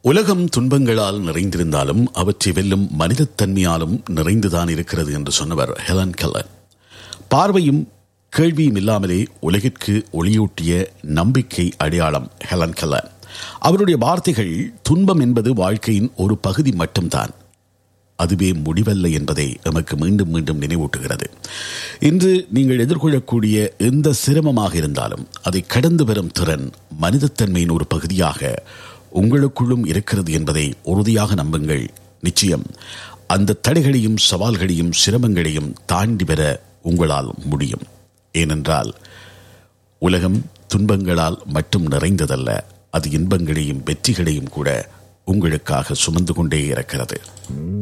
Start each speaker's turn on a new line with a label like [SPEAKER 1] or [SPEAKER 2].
[SPEAKER 1] உலகம் துன்பங்களால் நிறைந்திருந்தாலும் அவற்றை வெல்லும் மனிதத்தன்மையாலும் நிறைந்துதான் இருக்கிறது என்று சொன்னவர் ஹெலன் கெல்லன் பார்வையும் கேள்வியும் இல்லாமலே உலகிற்கு ஒளியூட்டிய நம்பிக்கை அடையாளம் ஹெலன் கெல்லன் அவருடைய வார்த்தைகள் துன்பம் என்பது வாழ்க்கையின் ஒரு பகுதி மட்டும்தான் அதுவே முடிவல்ல என்பதை எமக்கு மீண்டும் மீண்டும் நினைவூட்டுகிறது இன்று நீங்கள் எதிர்கொள்ளக்கூடிய எந்த சிரமமாக இருந்தாலும் அதை கடந்து வரும் திறன் மனிதத்தன்மையின் ஒரு பகுதியாக உங்களுக்குள்ளும் இருக்கிறது என்பதை உறுதியாக நம்புங்கள் நிச்சயம் அந்த தடைகளையும் சவால்களையும் சிரமங்களையும் தாண்டி வர உங்களால் முடியும் ஏனென்றால் உலகம் துன்பங்களால் மட்டும் நிறைந்ததல்ல அது இன்பங்களையும் வெற்றிகளையும் கூட உங்களுக்காக சுமந்து கொண்டே இருக்கிறது